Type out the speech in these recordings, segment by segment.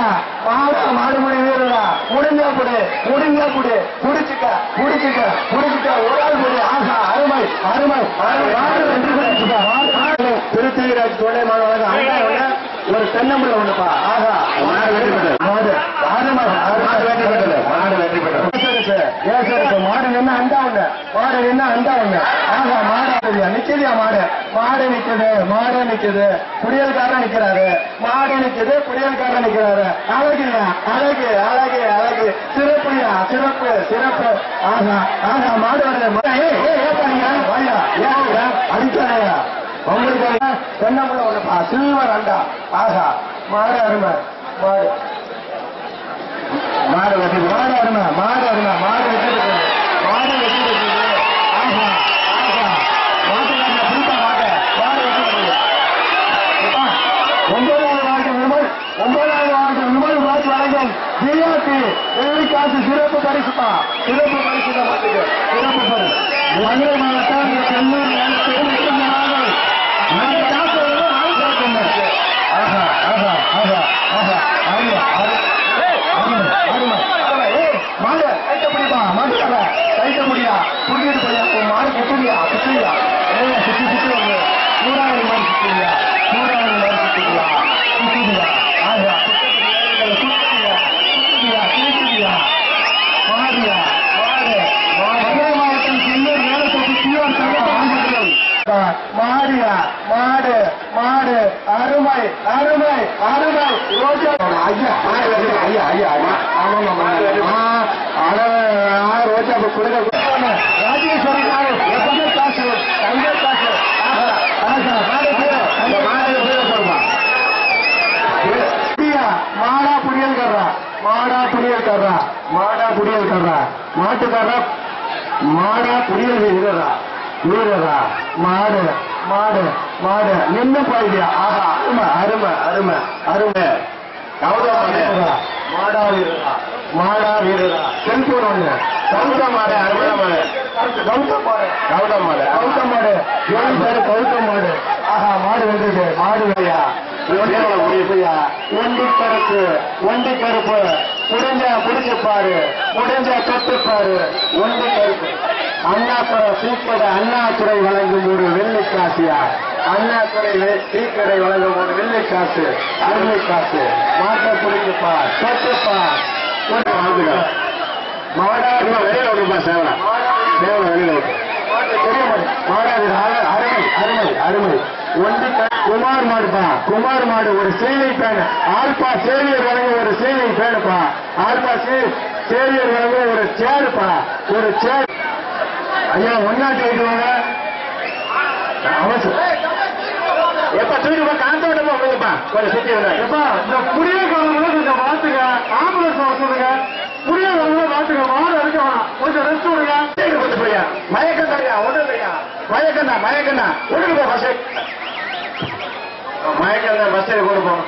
மாடா மாடா மாடுமுடி வீரரா முடிஞ்சா புடி முடிஞ்சா புடி புடிச்சுக்க புடிச்சுக்க புடிச்சுக்க ஒரு ஆள் புடி ஆஹா அருமை அருமை அருமை மாடு வெற்றி பெற்றுச்சுப்பா மாடு திருச்சிராஜ் தொண்டை மாணவர்கள் அங்க ஒண்ணு ஒரு தென்னம்புல ஒண்ணுப்பா ஆஹா மாடு வெற்றி பெற்றது மாடு அருமை மாடு வெற்றி பெற்றது மாடு வெற்றி பெற்றது ஏசருக்கு மாடு நின்று அண்டா ஒண்ணு மாடு நின்று அண்டா ஒண்ணு ஆஹா மாடு ஆடுதியா நிக்குதியா மாடு மாடு நிக்குது மாடு நிக்குது குடியல்காரன் நிக்கிறாரு மாடு நிக்குது குடியல்காரன் நிக்கிறாரு அழகுயா அழகு அழகு அழகு சிறப்புயா சிறப்பு சிறப்பு ஆஹா ஆஹா மாடு வருது ஏய், ஏய், ஏப்பா நீங்க வாயா ஏன் அடிச்சாயா உங்களுக்கு தென்னமுள்ள ஒண்ணுப்பா சில்வர் அண்டா ஆஹா மாடு அருமை மாடு மாடு வெட்டி மாடு அருமை மாடு அருமை மாடு வெட்டி இருக்குது. மாடு வெட்டி இருக்குது. ஆஹா ஆஹா மாட்டுக்காரனை பிடிப்பா மாட்டை மாடு வெட்டி இருக்குது. அப்பா, ஒன்பதாவது வார்டு விமல் ஒன்பதாவது வார்டு விமல் ராஜ் வழங்கும் ஜிஆர்டி வெள்ளி காசு சிறப்பு பரிசுப்பா சிறப்பு பரிசு தான் மாட்டுக்கு சிறப்பு பரிசு மதுரை மாவட்டம் செல்லூர் ஆஹா ஆஹா ஆஹா ஆஹா ஆமா மாடு கைட்ட முடியுமா மாட்டுக்கார கைட்ட முடியா புடிக்கிட்டு போயா உன் மாடு குத்துறியா குத்துறியா ஏன் சுத்தி சுத்தி வந்து சூறாவளி மாதிரி சுத்துறியா சூறாவளி மாதிரி சுத்துறியா சுத்துறியா ஆயா சுத்துறியா சுத்துறியா சுத்துறியா மாடியா மாடு மதுரை மாவட்டம் செல்லூர் வேலைப்பட்டு சியோர் மாடியா மாடு மாடு அருமை அருமை அருமை ரோஜா ஐயா ஐயா ஐயா ஐயா ஆமா ரோஜா கொடுங்க ராஜேஸ்வரி நாடு எப்பவுமே காசு தங்க காசு ஆஹா, ஆஹா, மாடு கீழே, அந்த மாடு கீழே போடுமா புடியா, மாடா புடியல் கர்றா மாடா புடியல் கர்றா மாடா புடியல் கர்றா மாட்டுக்காரா மாடா புடியல் வீரரா வீரரா மாடு மாடு மாடு நின்னு போயிடியா ஆஹா அருமை அருமை அருமை அருமை கௌதா வீரரா மாடா வீரரா மாடா வீரரா செல்போன் ஒண்ணு கௌதா மாடு அருமையா மாடு கௌதா மாடு கௌதா மாடு கௌதா மாடு ஏழு பேரு கௌதா மாடு ஆஹா மாடு வென்றது மாடு வேலையா முடியா ஒண்டி கருப்பு ஒண்டி கருப்பு முடிஞ்ச புடிச்சு பாரு முடிஞ்ச கட்டு பாரு ஒண்டி கருப்பு அண்ணாத்துறை சீக்கடை அண்ணாத்துறை வழங்கும் ஒரு வெள்ளி காசியா அண்ணாத்துறை வெ- சீக்கடை வழங்கும் ஒரு வெள்ளி காசு வெள்ளி காசு மாட்டை புடிச்சுப்பா கட்டுப்பா வாங்குங்க மாடா வெளியில விடுப்பா சேவலை சேவலை வெளியில விட்டு பெரிய மாடு மாடாது அரு- அருமை அருமை அருமை ஒன்று க- குமார் மாடுப்பா குமார் மாடு ஒரு சேவை பேன் ஆல்பா சேவியர் வழங்க ஒரு சேவை பேனுப்பா ஆல்பா சே- சேவியர் வழங்க ஒரு சேருப்பா ஒரு சேர் ஐயா ஒன்னாட்டு வைக்குவாங்க அவசரம் எப்ப தூக்கிப்பா காந்தோட்டமா போங்கப்பா கொஞ்சம் சுத்தி எப்பா இந்த புதிய காலங்கள கொஞ்சம் மாத்துங்க ஆம்புலன்ஸ் வர சொல்லுங்க புதிய காலங்கள மாத்துங்க மாடு அடிக்க வேணாம் கொஞ்சம் ரெஸ்ட் விடுங்க கொண்டு போயா மயக்கம் தரையா ஒண்ணு இல்லையா மயக்கம் தான் மயக்கம் தான் ஒழுங்கு போ பஸ் மயக்கம் தான் பஸ் கொண்டு போகணும்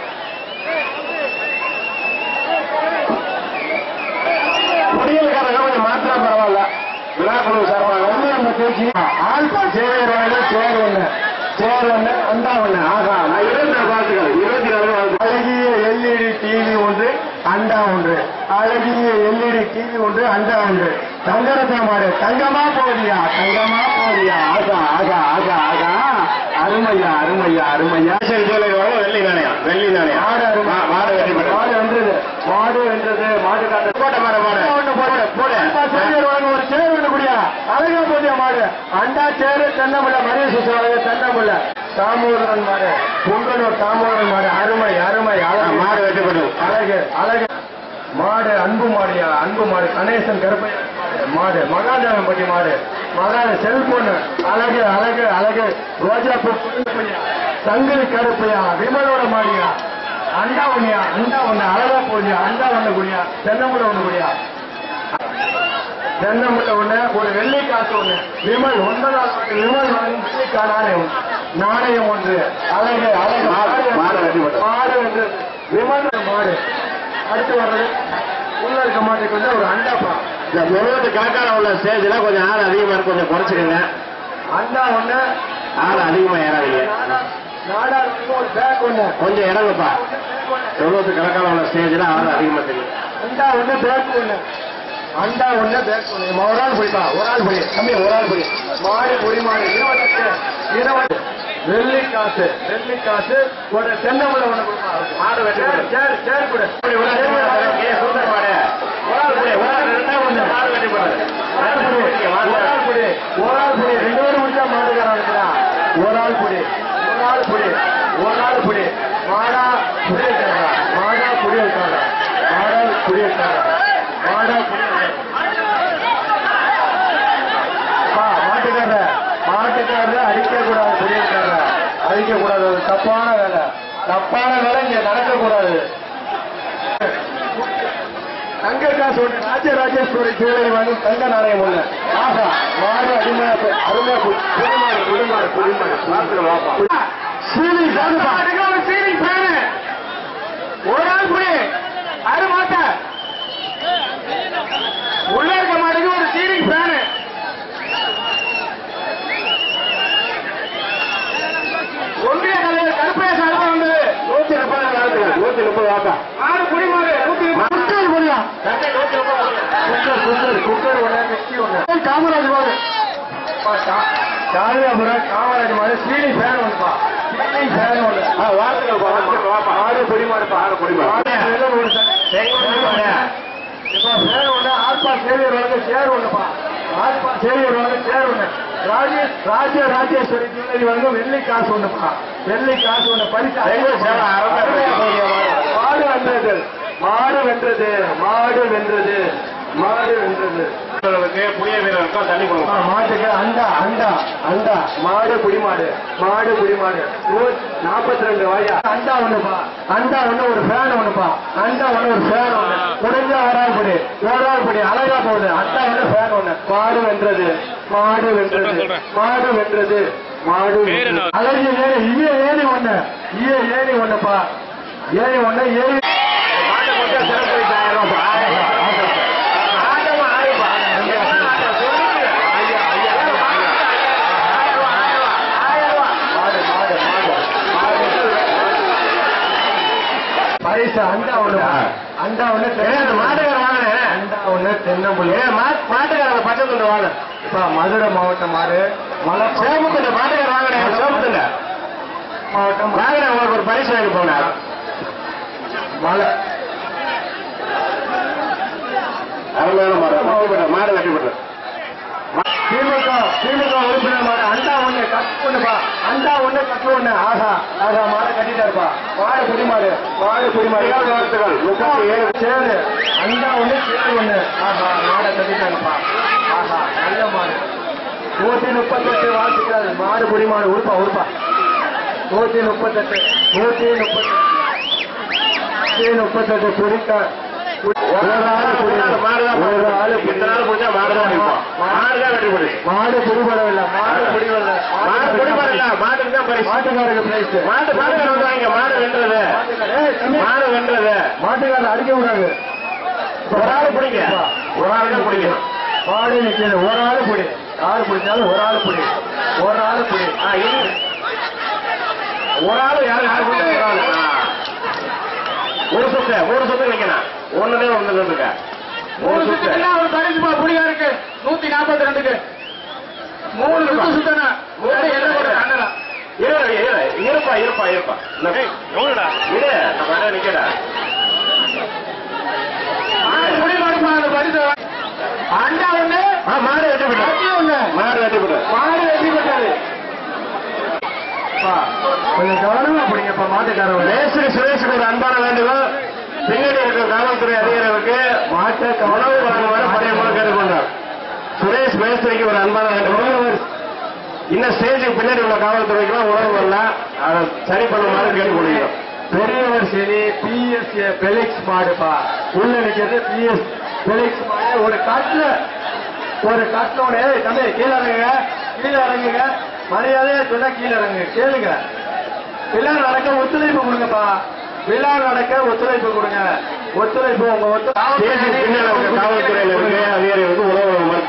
குடியல்காரங்க கொஞ்சம் மாத்திரா பரவாயில்ல விழாக்குழு சார்பாக வந்து நம்ம பேசி ஆல்பா சேவையர் வேலை சேர் ஒண்ணு சேர் ஒண்ணு அண்டா ஒண்ணு ஆகா நான் இருபத்தி நாலு பார்த்துக்கிறேன் இருபத்தி நாலு வாழ்த்து. அழகிய எல்இடி டிவி ஒன்று அண்டா ஒன்று அழகிய எல்இடி டிவி ஒன்று அண்டா ஒன்று தங்கரத்த மாடு தங்கமா போதியா தங்கமா போதியா ஆகா ஆகா ஆகா ஆகா அருமையா அருமையா அருமையா சரி சொல்லி வெள்ளி நாணயம் வெள்ளி நாணயம் மாடு அருமை மாடு வெற்றி மாடு வென்றது மாடு வென்றது மாடு காட்டு போட்ட மாடு மாடு ஒண்ணு போடு போடு ஒரு சேர் ஒண்ணு குடியா அழகா போதியா மாடு அண்டா சேரு தென்னமுள்ள மரிய சுற்றுவாங்க தென்னமுள்ள தாமோதரன் மாடு பொங்கலூர் தாமோதரன் மாடு அருமை அருமை அழகு மாடு வெட்டப்படும் அழகு அழகு மாடு அன்பு மாடியா அன்பு மாடு கணேசன் கருப்பையா மாடு மகாதேவன்பட்டி மாடு மகாத செல்போன் அழகு அழகு அழகு ரோஜா பூ கருப்பையா, சங்கிலி கருப்பையா விமலோட மாடியா அண்டா ஒண்ணியா அண்டா ஒண்ணு அழகா போடியா அண்டா ஒண்ணு குடியா தென்னமுள்ள ஒண்ணு குடியா தென்னமுள்ள ஒண்ணு ஒரு வெள்ளி காசு ஒண்ணு விமல் ஒன்பதாவது வார்டு விமல் வாங்கும் வெள்ளிக்கா நாணயம் நாணயம் ஒன்று அழகு அழகு மாடு மாடு என்று விமல் மாடு அடுத்து வர்றது உள்ள இருக்க மாட்டுக்கு வந்து ஒரு அண்டாப்பா இந்த முழுவது கணக்கான உள்ள ஸ்டேஜ்ல கொஞ்சம் ஆள் அதிகமா இருக்கு கொஞ்சம் குறைச்சிடுங்க அண்டா ஒண்ணு ஆள் அதிகமா ஏறாதீங்க நாடா ஒரு பேக் ஒண்ணு கொஞ்சம் இறங்குப்பா பேக் தொண்ணூத்து கணக்கான உள்ள ஸ்டேஜ்ல ஆள் அதிகமா தெரியும் அண்டா ஒண்ணு பேக் ஒண்ணு அண்டா ஒண்ணு பேக் ஒண்ணு நம்ம ஒரு ஆள் பிடிப்பா ஒரு ஆள் பிடி தம்பி ஒரு ஆள் பிடி மாடு பொடி மாடு இருபத்தெட்டு இருபது வெள்ளி காசு வெள்ளி காசு ஒரு தென்னமலை ஒண்ணு கொடுப்பா மாடு வெட்டி சேர் சேர் சேர் கொடு அப்படி ஒரு ஆள் ஏ, சுந்தர் மாடு. ஒரு ஆள் புடி, ஒரு ஆள் ரெண்டா ஒண்ணு மாடு வெட்டி போடு. ஒரு ஆள் புடி, ஒரு ஆள் புடி, ஒரு ஆள் புடி, ரெண்டு பேரும் முடிச்சா மாடுகாரன் இருக்கிறான். ஒரு ஆள் புடி, ஒரு ஆள் புடி, ஒரு ஆள் புடி. மாடா புடி வைக்கிறாரா? மாடா புடி வைக்கிறாரா? மாடா புடி வைக்கிறாரா? மாடா புடி வைக்கிறாரா? அப்பா, மாட்டுக்காரர, மாட்டுக்காரர அடிக்க கூடாது புடி வைக்கிறாரா? அடிக்க கூடாது அது தப்பான வேலை தப்பான வேலை இங்க நடக்க கூடாது தங்க காசு ஒன்று ராஜராஜேஸ்வரி ஜுவல்லரி வாங்கி தங்க நாணயம் ஒண்ணு ஆஹா மாடு அடிமையா போய் அருமையா போய் புதுமாடு புதுமாடு புதுமாடு பார்த்துட்டு வாப்பா. சீனி சாப்பிடுப்பா சீனி ஃபேனு. ஒரு ஆள் புடி. அது மாட்ட. உள்ள இருக்க மாட்டுக்கு ஒரு சீலிங் ஃபேனு ஒன்றிய தலைவர் கருப்பையா சார்பா வந்தது நூத்தி முப்பது நாளுக்கு நூத்தி முப்பது வாக்கா மாடு குடிமாடு நூத்தி முப்பது குக்கர் போடியா சட்டை நூத்தி முப்பது குக்கர் குக்கர் குக்கர் ஒண்ணு மிக்சி ஒண்ணு காமராஜ் மாடு காளியாபுரம் காமராஜ் மாடு சீனி ஃபேன் ஒண்ணுப்பா சீனி ஃபேன் ஒண்ணு ஆ, வாழ்த்துக்கள் பா, வாழ்த்துக்கள் வாப்பா. ஆடு பொடி மாடுப்பா ஆடு பொடி மாடு. ஆடு வெள்ளை ஒரு சட்டை. செங்கோட்டை மாடு. இப்ப சேர் ஒண்ணு ஆத்மா சேவியர் வந்து சேர் ஒண்ணுப்பா ஆத்மா சேவியர் வந்து சேர் ஒண்ணு ராஜே ராஜ ராஜேஸ்வரி ஜுவல்லரி வந்து வெள்ளி காசு ஒண்ணுப்பா வெள்ளி காசு ஒண்ணு பரிசு வெள்ளி சேவை அருமையா இருக்கு. மாடு வென்றது மாடு வென்றது மாடு வென்றது மாடு வென்றது வீரர்களுக்கு, புதிய வீரருக்கும் தண்ணி ஆ, கொடுங்க மாட்டுக்கு அண்டா அண்டா அண்டா மாடு குடிமாடு மாடு குடிமாடு நாற்பத்தி ரெண்டு வாயா அண்டா ஒண்ணுப்பா அண்டா ஒண்ணு ஒரு ஃபேன் ஒண்ணுப்பா அண்டா ஒண்ணு ஒரு ஃபேன் ஒண்ணு முடிஞ்சா ஓராள் படி ஓராள் படி அழகா போகுது அண்டா ஒண்ணு ஃபேன் ஒண்ணு மாடு வென்றது மாடு வென்றது மாடு வென்றது மாடு வென்றது. அழகிய ஏணி ஈய ஏணி ஒண்ணு ஈய ஏணி ஒண்ணுப்பா ஏணி ஒண்ணு ஏணி மாட்டை கொடுத்தா சிறப்பு பரிசு ஆயிரம் ரூபாய். ஆயிரம் ரூபாய். ஆயிரமா, ஆயிரம் ரூபாய். ஆயிரம் சொல்லிட்டு. ஆயிரம், ஆயிரம், ஆயிரம். ஆயிரம் ரூபாய், ஆயிரம் ரூபாய், ஆயிரம் ரூபாய். மாடு மாடு மாடு பரிசு அண்டா ஒண்ணு அண்டா ஒண்ணு ஏய், அந்த மாட்டுக்காரர் வாங்கினேன். அண்டா ஒண்ணு தென்னம்புள்ளி ஏய், மா- மாட்டுக்காரங்க பச்சை துண்டு வாங்க. இப்ப மதுரை மாவட்டம் மாடு மலை சேப்பு துண்டு மாட்டுக்காரர் வாங்கினேன், சேப்பு துண்டு. மாவட்டம் வாங்கினேன், உங்களுக்கு ஒரு பரிசு வாங்கி போனேன் மலை அருமையான மாடு வெட்டி போட்டேன், மாடு வெட்டி போட்டேன். திமுக திமுக உறுப்பினர் மாடு அண்டா ஒண்ணு கட்டு ஒண்ணுப்பா அண்டா ஒண்ணு கட்டு ஒண்ணு ஆஹா ஆஹா மாடு கட்டிட்டாருப்பா மாடு குடிமாடு மாடு குடிமாடு வாழ்த்துக்கள், வாழ்த்துக்கள். முப்பத்தி ஏழு. சேரு அண்டா ஒண்ணு சேரு ஒண்ணு ஆஹா மாடை கட்டிட்டாங்கப்பா ஆஹா நல்ல மாடு நூத்தி முப்பத்தெட்டு வாழ்த்துக்கள் மாடு குடிமாடு உருப்பா உருப்பா நூத்தி முப்பத்தெட்டு நூத்தி முப்பத்தெட்டு நூத்தி முப்பத்தெட்டு குடிக்க ஒரு ஆள் குடி மாடுதான் ஒரு ஆள் இத்தனை நாள் குடிச்சா மாடுதான் அடிப்போம். மாடுதான் வெட்டி போடு. மாடு குடிபடவில்லை மாடு குடிபடல மாடு குடிப்பதில்ல, மாட்டுக்கு தான் பரிசு. மாட்டுக்காரருக்கு பிரைஸ் மாட்டு மாட்டுக்காரர் வந்து வாங்க, மாடு வென்றது மாடு வென்றது மாட்டுக்காரர் அடிக்க கூடாது ஒரு ஆள் பிடிங்க ஒரு ஆள் தான் பிடிக்கணும் மாடு நிக்கிறது ஒரு ஆள் பிடி யாரு பிடிச்சாலும் ஒரு ஆள் பிடி ஒரு ஆள் பிடி ஆ, இது. ஒரு ஆள் யாரு யாரு பிடிச்சா ஒரு ஆள் ஆ. ஒரு சுத்து மூணு சுத்து நிக்கணும் ஒண்ணுதே வந்து இருக்க மூணு சுத்து ஒரு பரிசுமா புளியா இருக்கு நூத்தி நாற்பத்தி ரெண்டுக்கு மூணு சுத்து சுத்தனா கண்ணடா இரு இரு இருப்பா இருப்பா இருப்பா இந்த- இரு நம்ம வேற நிக்கடா முடி மாடுமா அந்த பரிசு அண்டா ஒண்ணு ஆ மாடு வெட்டி கட்டி போட்டு ஒண்ணு மாடு வெட்டி போட்டு மாடு வெற்றி பெற்றது கொஞ்சம் கவனமா பிடிங்கப்பா மாட்டுக்காரவங்க மேஸ்திரி சுரேஷுக்கு ஒரு அன்பான வேண்டுகோள் பின்னாடி இருக்கிற காவல்துறை அதிகாரிகளுக்கு மாட்டை உணவு வழங்குமாறு பழைய மூலம் கேட்டுக்கொண்டார் சுரேஷ் மேஸ்திரிக்கு ஒரு அன்பான வேண்டுகோள் இன்னும் ஸ்டேஜுக்கு பின்னாடி உள்ள காவல்துறைக்கெல்லாம் உணவு வரல அதை சரி பண்ணுமாறு கேட்டுக்கொள்கிறோம் பெரியவர் சரி பிஎஸ் பெலிக்ஸ் மாடுப்பா உள்ள நிக்கிறது பிஎஸ் பெலிக்ஸ் மாடு ஒரு காட்டுல ஒரு காட்டுல ஒண்ணு ஏய் தம்பி கீழே இறங்குங்க கீழே இறங்குங்க மரியாதையா சொன்னா கீழே இறங்குங்க கேளுங்க விழா நடக்க ஒத்துழைப்பு கொடுங்கப்பா விழா நடக்க ஒத்துழைப்பு கொடுங்க ஒத்துழைப்பு உங்க ஸ்டேஜுக்கு பின்னாடி உள்ள காவல்துறையில இருக்கு அதிகாரிகளுக்கு உணவு வழங்குமாறு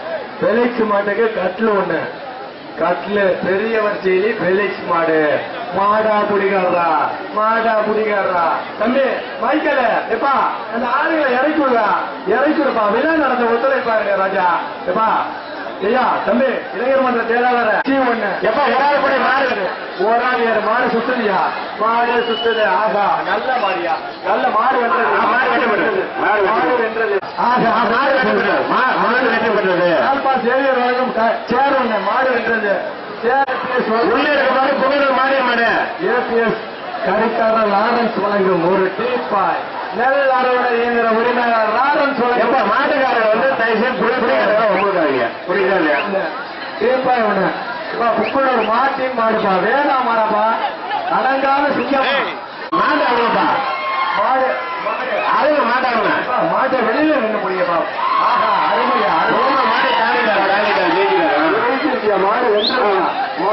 பெலிக்ஸ் மாட்டுக்கு கட்லு ஒண்ணு கட்லு பெரியவர் செய்தி பெலிக்ஸ் மாடு மாடா புடிகாரா மாடா புடிகாரா தம்பி மைக்கேல எப்பா அந்த ஆளுங்களை இறக்கி விடுறா இறக்கி விடுப்பா விழா நடந்த ஒத்துழைப்பாருங்க ராஜா எப்பா ஐயா தம்பி இளைஞர் மன்ற செயலாளர் சி ஒண்ணு எப்பா ஒரு ஆள் கூட மாடு ஒரு ஆள் ஏறு மாடு சுத்துதியா மாடு சுத்துது ஆகா நல்ல மாடியா நல்ல மாடு வென்றது மாடு வெற்றி பெற்றது. மாடு வெற்றி மாடு வென்றது ஆகா மாடு வெற்றி பெற்றது. மா- மாடு வெற்றி பெற்றது. ஆல்பா சேவியர் வழங்கும் க- சேர் ஒண்ணு மாடு வென்றது சேர் PS உள்ளே இருக்க மாதிரி புகழ் மாடிய மாடு ஏபிஎஸ் கடைக்காரர் லாரன்ஸ் வழங்கும் ஒரு டீப்பாய் நெல் அறுவடை இயந்திர உரிமையாளர் லாரன்ஸ் எப்ப வழங்கும் மாட்டுக்காரர் வந்து தயவுசெய்து புடி புடிக்கிறதா உங்களுக்கு புரியுதா இல்லையா டீப்பாய் ஒண்ணு இப்ப புக்கனூர் மாட்டின் மாடுப்பா வேணா மாடப்பா அடங்காத சிங்கம் மாடு அவ்வளோப்பா மாடு மாடு அவங்க மாட்டாங்க அப்பா, மாட்டை வெளியில நின்று முடியப்பா ஆஹா அருமையா அருமை மாடு தாண்டிட்டாரா தாண்டிட்டாரா ஜெயிக்கிறாரா மாடு வென்றுடா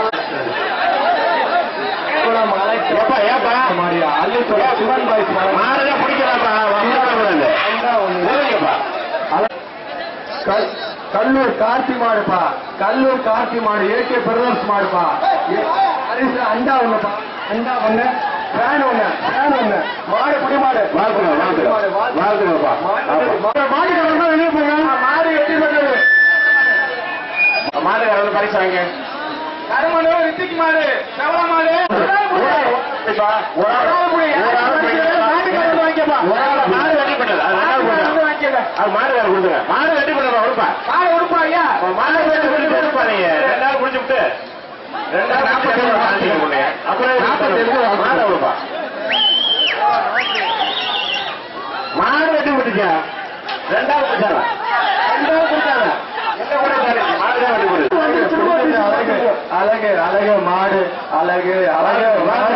எப்பா ஏப்பா மாடியா அள்ளி சொல்ல சிவன் பாய்ஸ் மாடு மாடுதான் பிடிக்கிறாப்பா வந்துடக்கூடாது சரிங்கப்பா கல்- கல்லூர் கார்த்தி மாடுப்பா கல்லூர் கார்த்தி மாடு ஏகே பிரதர்ஸ் மாடுப்பா ஏ- அரிசி அண்டா ஒண்ணுப்பா அண்டா ஒண்ணு ஃபேன் ஒண்ணு ஃபேன் ஒண்ணு மாடு புடி மாடு வாழ்த்துங்க வாழ்த்துங்க மாடு, வாழ்த்து. வாழ்த்துங்கப்பா மாடு மாடு கலந்தா வெளியே போங்க மாடு வெட்டி பண்ணது மாட்டுக்காரர் வந்து பரிசு வாங்க கருமனு ரித்திக் மாடு செவல மாடு ஒரு ஆள் ஒரு ஆள் மாட்டுக்காரர் வாங்கிக்கப்பா ஒரு ஆள் மாடு வெட்டி பண்ணது அது ரெண்டாவது கொடுங்க. அது மாடுகாரர் கொடுங்க மாடு வெட்டி பண்ணப்பா கொடுப்பா மாடு கொடுப்பா ஐயா மாடு வெட்டி பண்ணி கொடுப்பா நீங்க ரெண்டாவது குடிச்சு விட்டு ரெண்டாவது நாற்பத்தி ஏழு வாங்கிக்க முடியும் அப்புறம் நாற்பத்தி ஏழு மாடு கொடுப்பா மாடு வெட்டி விட்டுச்சா ரெண்டாவது குடிச்சாரா ரெண்டாவது குடிச்சாரா என்ன கூட மாடு தான் வெட்டி கொடுது அழகு அழகு மாடு அழகு அழகு மாடு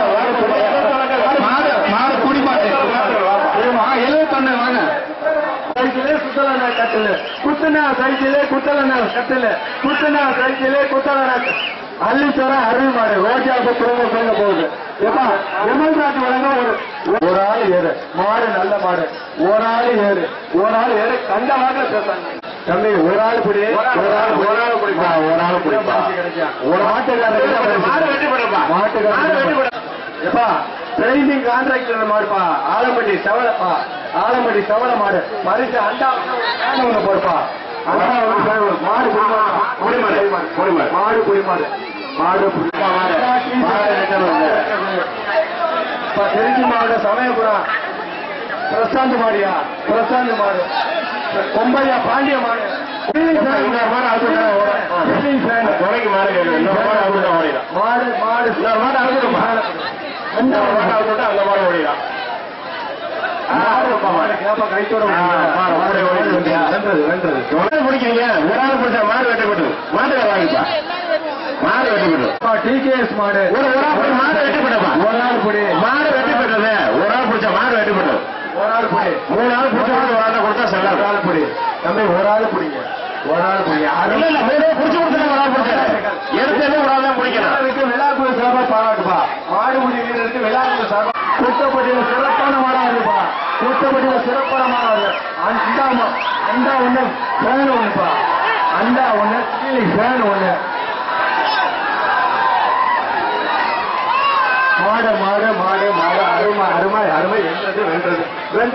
மாடு மாடு குடி மாடு எழுபத்தொன்னு வாங்க சைக்கிளே குத்தலனா கட்டல குத்துனா சைக்கிளே குத்தலனா கட்டல குத்துனா சைக்கிளே குத்தலனா அள்ளி தர அருள் மாடு ரோஜா குடும்பம் சொல்ல போகுது ஏப்பா எமல்ராஜ் வழங்க ஒரு ஒரு ஆள் ஏறு மாடு நல்ல மாடு ஒரு ஆள் ஏறு ஒரு ஆள் ஏறு கண்ட வாங்க பேசாங்க தம்பி ஒரு ஆள் பிடி ஒரு ஆள் ஒரு ஆள் பிடிப்பா, ஒரு ஆள் பிடிப்பா. ஒரு மாட்டுக்காரர் மாடு வெட்டி பண்ணப்பா மாட்டுக்காரர் மாடு வெட்டி பண்ண எப்பா ட்ரைனிங் கான்ட்ராக்டர் மாடுப்பா ஆலம்பட்டி செவலப்பா ஆலம்பட்டி செவல மாடு மரிசு அண்டா ஃபேன் ஒண்ணு போடுப்பா அண்டா ஒண்ணு ஃபேன் ஒண்ணு. மாடு குடி மாடு, குடி மாடு. மாடு குடிமாடு மாடு குடிமா மாடு. மாடு ரிட்டர்ன் வந்து. இப்ப திருச்சி மாவட்டம் சமயபுரம் பிரசாந்த் மாடியா பிரசாந்த் மாடு கொம்பையா பாண்டிய மாடு இன்னொரு மாடு அவுத்துட்டா ஓடும். Ceiling fan. துணைக்கு மாடு கேட்குது. இன்னொரு மாடு அவுத்துட்டா ஓடிடும். மாடு மாடு இன்னொரு மாடு அவுத்துட்டுமா? இன்னொரு மாடு அவுத்துட்டா அந்த மாடு ஓடிடும். ஆ, அவுத்துப்பா மாடு. ஏப்பா கைத்தோட ஆ, மாடு ஓடி ஓடி வந்துட்டியா? வென்றது வென்றது ஒரு ஆள் பிடிக்கிறீங்க ஒரு ஆள் பிடிச்சா மாடு வெட்டப்பட்டது மாட்டுக்கார வாங்கிப்பா மாடு வெட்டப்பட்டது டிகேஎஸ் மாடு ஒரு ஒரு ஆள் பிடி, மாடு வெட்டப்பட்டப்பா ஒரு ஆள் புடி மாடு வெட்டப்பட்டது ஒரு ஆள் பிடிச்சா மாடு வெட்டப்பட்டது ஒரு ஆள் புடி மூணு ஆள் பிடிச்ச மாடு ஒரு ஆள் கொடுத்தா ஒரு செல்லாது ஆள் புடி தம்பி ஒரு ஆள் புடிங்க ஒரு ஆள் புடி இல்ல இல்ல மூணு ஆள் பிடிச்சு கொடுத்தா ஒரு ஆள் பிடிச்சாரு எடுத்தது ஒரு ஆள் தான் பிடிக்கணும் வீரருக்கு விழாக்குழு சார்பா பாராட்டுப்பா மாடுபிடி வீரருக்கு விழாக்குழு சார்பா குட்டப்பட்டியில சிறப்பான மாடா இருக்குப்பா குட்டப்பட்டியில சிறப்பான மாடா இருக்கு அண்டா மா- அண்டா ஒண்ணு ஃபேன் ஒண்ணுப்பா அண்டா ஒண்ணு ஃபேன் ஒண்ணு மாடு மாடு மாடு மாடு அருமை அருமை அருமை வென்றது வென்றது வென்றது